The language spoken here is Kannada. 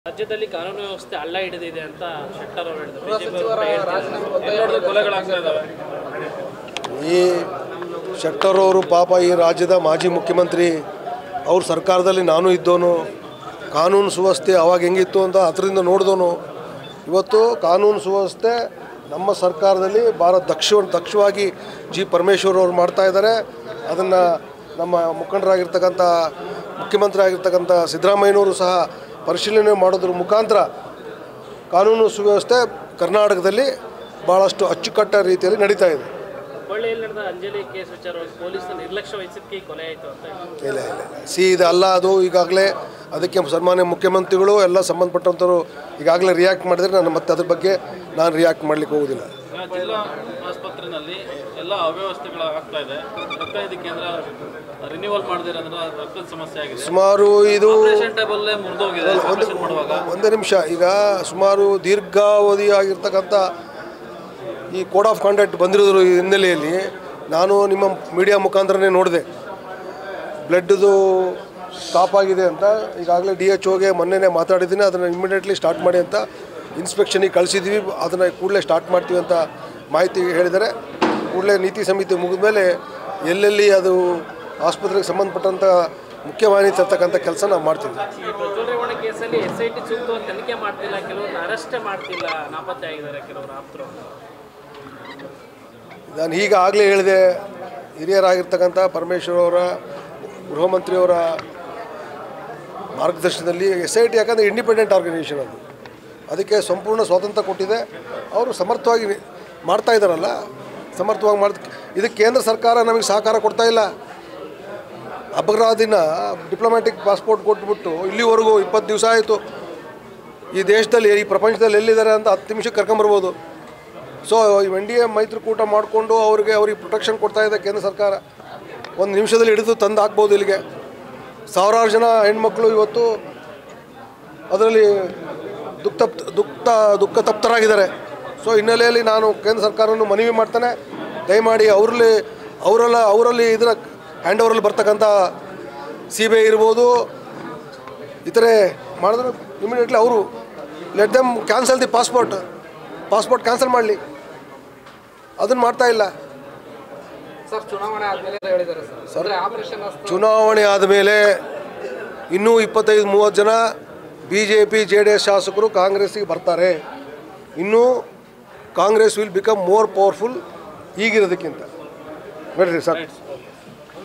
ರಾಜ್ಯದಲ್ಲಿ ಕಾನೂನು ವ್ಯವಸ್ಥೆ ಹಳ್ಳ ಹಿಡಿದಿದೆ ಅಂತ ಶೆಟ್ಟರ್ ಅವರು ಹೇಳಿದ್ರು ಬಿಜೆಪಿ ಅವರು ಕೂಡ ಹೇಳ್ತಿದ್ದಾರೆ. ಎಲ್ಲೆಡೆ ಕೊಲೆಗಳಾಗ್ತಾ ಇದಾವೆ ಈ ಶೆಟ್ಟರ್ ಅವರು ಪಾಪ ಈ ರಾಜ್ಯದ ಮಾಜಿ ಮುಖ್ಯಮಂತ್ರಿ ಅವ್ರ ಸರ್ಕಾರದಲ್ಲಿ ನಾನು ಇದ್ದೋನು ಕಾನೂನು ಸುವ್ಯವಸ್ಥೆ ಅವಾಗ ಹೆಂಗಿತ್ತು ಅಂತ ಹತ್ರದಿಂದ ನೋಡಿದೋನು ಇವತ್ತು ಕಾನೂನು ಸುವ್ಯವಸ್ಥೆ ನಮ್ಮ ಸರ್ಕಾರದಲ್ಲಿ ಭಾಳ ದಕ್ಷ ದಕ್ಷವಾಗಿ ಜಿ ಪರಮೇಶ್ವರ್ ಅವರು ಮಾಡ್ತಾ ಇದ್ದಾರೆ ಅದನ್ನು ನಮ್ಮ ಮುಖಂಡರಾಗಿರ್ತಕ್ಕಂಥ ಮುಖ್ಯಮಂತ್ರಿ ಆಗಿರ್ತಕ್ಕಂಥ ಸಿದ್ದರಾಮಯ್ಯನವರು ಸಹ ಪರಿಶೀಲನೆ ಮಾಡೋದ್ರ ಮುಖಾಂತರ ಕಾನೂನು ಸುವ್ಯವಸ್ಥೆ ಕರ್ನಾಟಕದಲ್ಲಿ ಭಾಳಷ್ಟು ಅಚ್ಚುಕಟ್ಟ ರೀತಿಯಲ್ಲಿ ನಡೀತಾ ಇದೆ ಹುಬ್ಬಳ್ಳಿಯಲ್ಲಿ ನಡೆದ ಅಂಜಲಿ ಕೇಸ್ ವಿಚಾರವಾಗಿ ಪೊಲೀಸ್ ನಿರ್ಲಕ್ಷ್ಯ ವಹಿಸಿದ್ದಕ್ಕೆ ಈ ಕೊಲೆ ಆಯಿತು ಅಂತ ಹೇಳಿದ್ರು. ಇಲ್ಲ ಇಲ್ಲ ಇಲ್ಲ. ಸಿ ಇದಲ್ಲ ಅದು ಈಗಾಗಲೇ ಅದಕ್ಕೆ ಸನ್ಮಾನ್ಯ ಮುಖ್ಯಮಂತ್ರಿಗಳು ಎಲ್ಲ ಸಂಬಂಧಪಟ್ಟಂಥವ್ರು ಈಗಾಗಲೇ ರಿಯಾಕ್ಟ್ ಮಾಡಿದರೆ ನಾನು ಮತ್ತೆ ಅದ್ರ ಬಗ್ಗೆ ನಾನು ರಿಯಾಕ್ಟ್ ಮಾಡಲಿಕ್ಕೆ ಹೋಗೋದಿಲ್ಲ ಈಗ ಜಿಲ್ಲಾ ಆಸ್ಪತ್ರೆಯಲ್ಲಿ ಎಲ್ಲ ಅವ್ಯವಸ್ಥೆಗಳು ಆಗ್ತಾ ಇದೆ ರಕ್ತ ನಿಧಿ ಕೇಂದ್ರ ರಿನ್ಯೂವಲ್ ಮಾಡದಿರೋದ್ರ ರಕ್ತದ ಸಮಸ್ಯೆ ಆಗಿದೆ ಸುಮಾರು ಇದು ಆಪರೇಷನ್ ಟೇಬಲ್ಲೇ ಮುರಿದೋಗಿದೆ ಆಪರೇಷನ್ ಮಾಡುವಾಗ ಒಂದೇ ನಿಮಿಷ ಈಗ ಸುಮಾರು ದೀರ್ಘಾವಧಿ ಆಗಿರ್ತಕ್ಕಂಥ ಈ ಕೋಡ್ ಆಫ್ ಕಾಂಡಕ್ಟ್ ಬಂದಿರೋದ್ರ ಹಿನ್ನೆಲೆಯಲ್ಲಿ ನಾನು ನಿಮ್ಮ ಮೀಡಿಯಾ ಮುಖಾಂತರನೇ ನೋಡಿದೆ ಬ್ಲಡ್ದು ಸ್ಟಾಪ್ ಆಗಿದೆ ಅಂತ ಈಗಾಗಲೇ ಡಿ ಎಚ್ ಓಗೆ ಮೊನ್ನೆನೇ ಮಾತಾಡಿದ್ದೀನಿ ಅದನ್ನು ಇಮಿಡಿಯೇಟ್ಲಿ ಸ್ಟಾರ್ಟ್ ಮಾಡಿ ಅಂತ ಇನ್ಸ್ಪೆಕ್ಷನಿಗೆ ಕಳಿಸಿದ್ವಿ ಅದನ್ನು ಕೂಡಲೇ ಸ್ಟಾರ್ಟ್ ಮಾಡ್ತೀವಿ ಅಂತ ಮಾಹಿತಿ ಹೇಳಿದ್ದಾರೆ ಕೂಡಲೇ ನೀತಿ ಸಮಿತಿ ಮುಗಿದ ಮೇಲೆ ಎಲ್ಲೆಲ್ಲಿ ಅದು ಆಸ್ಪತ್ರೆಗೆ ಸಂಬಂಧಪಟ್ಟಂಥ ಮುಖ್ಯವಾಹಿನಿ ತರ್ತಕ್ಕಂಥ ಕೆಲಸ ನಾವು ಮಾಡ್ತೀವಿ ಈ ಪ್ರಜ್ವಲ್ ರೇವಣ್ಣ ಕೇಸಲ್ಲಿ ಎಸ್ ಐ ಟಿ ಸೂಕ್ತವಾಗಿ ತನಿಖೆ ಮಾಡ್ತಿಲ್ಲ ಕೆಲವ್ರನ್ನ ಅರೆಸ್ಟೇ ಮಾಡ್ತಿಲ್ಲ ನಾಪತ್ತೆ ಆಗಿದ್ದಾರೆ ಕೆಲವರು ಆಪ್ತರು ನಾನು ಈಗ ಆಗಲೇ ಹೇಳಿದೆ ಹಿರಿಯರಾಗಿರ್ತಕ್ಕಂಥ ಪರಮೇಶ್ವರ್ ಅವರ ಗೃಹ ಮಂತ್ರಿಯವರ ಮಾರ್ಗದರ್ಶನದಲ್ಲಿ ಎಸ್ ಐ ಟಿ ಯಾಕಂದರೆ ಇಂಡಿಪೆಂಡೆಂಟ್ ಆರ್ಗನೈಸೇಷನ್ ಅದು ಅದಕ್ಕೆ ಸಂಪೂರ್ಣ ಸ್ವಾತಂತ್ರ್ಯ ಕೊಟ್ಟಿದೆ ಅವರು ಸಮರ್ಥವಾಗಿ ನಿ- ಮಾಡ್ತಾ ಇದ್ದಾರಲ್ಲ ಸಮರ್ಥವಾಗಿ ಮಾಡ್ ಇದಕ್ಕೆ ಕೇಂದ್ರ ಸರ್ಕಾರ ನಮಗೆ ಸಹಕಾರ ಕೊಡ್ತಾ ಇಲ್ಲ ಅಪರಾಧಿನ ಡಿಪ್ಲೊಮ್ಯಾಟಿಕ್ ಪಾಸ್ಪೋರ್ಟ್ ಕೊಟ್ಬಿಟ್ಟು ಇಲ್ಲಿವರೆಗೂ ಇಪ್ಪತ್ತು ದಿವಸ ಆಯಿತು ಈ ದೇಶದಲ್ಲಿ ಈ ಪ್ರಪಂಚದಲ್ಲಿ ಎಲ್ಲಿದ್ದಾರೆ ಅಂತ ಹತ್ತು ನಿಮಿಷಕ್ಕೆ ಕರ್ಕೊಂಬರ್ಬೋದು ಸೊ ಎನ್ ಡಿ ಎ ಮೈತ್ರಿಕೂಟ ಮಾಡಿಕೊಂಡು ಅವ್ರಿಗೆ ಅವ್ರಿಗೆ ಪ್ರೊಟೆಕ್ಷನ್ ಕೊಡ್ತಾ ಇದೆ ಕೇಂದ್ರ ಸರ್ಕಾರ ಒಂದು ನಿಮಿಷದಲ್ಲಿ ಹಿಡಿದು ತಂದು ಹಾಕ್ಬೋದು ಇಲ್ಲಿಗೆ ಸಾವಿರಾರು ಜನ ಹೆಣ್ಮಕ್ಳು ಇವತ್ತು ಅದರಲ್ಲಿ ದುಃಖ ತಪ್ ದುಃಖ ದುಃಖ ತಪ್ತರಾಗಿದ್ದಾರೆ ಸೊ ಹಿನ್ನೆಲೆಯಲ್ಲಿ ನಾನು ಕೇಂದ್ರ ಸರ್ಕಾರವನ್ನು ಮನವಿ ಮಾಡ್ತಾನೆ ದಯಮಾಡಿ ಅವರಲ್ಲಿ ಅವರೆಲ್ಲ ಅವರಲ್ಲಿ ಇದರ ಹ್ಯಾಂಡ್ ಓವರಲ್ಲಿ ಬರ್ತಕ್ಕಂಥ ಸಿ ಬಿ ಐ ಇರ್ಬೋದು ಇತರೆ ಮಾಡಿದ್ರೆ ಇಮಿಡಿಯೇಟ್ಲಿ ಅವರು let them cancel the passport passport cancel ಮಾಡಲಿ ಅದನ್ನು ಮಾಡ್ತಾ ಇಲ್ಲ ಸರ್ ಚುನಾವಣೆ ಆದ್ಮೇಲೆ ಹೇಳಿದ್ದಾರೆ ಸರ್ ಅಂದ್ರೆ ಆಪರೇಷನ್ ಅಸ್ತ್ರ ಚುನಾವಣೆ ಆದಮೇಲೆ ಇನ್ನೂ ಇಪ್ಪತ್ತೈದು ಮೂವತ್ತು ಜನ B J P J D S ಶಾಸಕರು ಕಾಂಗ್ರೆಸ್ಸಿಗೆ ಬರ್ತಾರೆ ಇನ್ನೂ Congress will become more powerful ಈಗಿರೋದಕ್ಕಿಂತ ನೋಡಿರಿ ಸರ್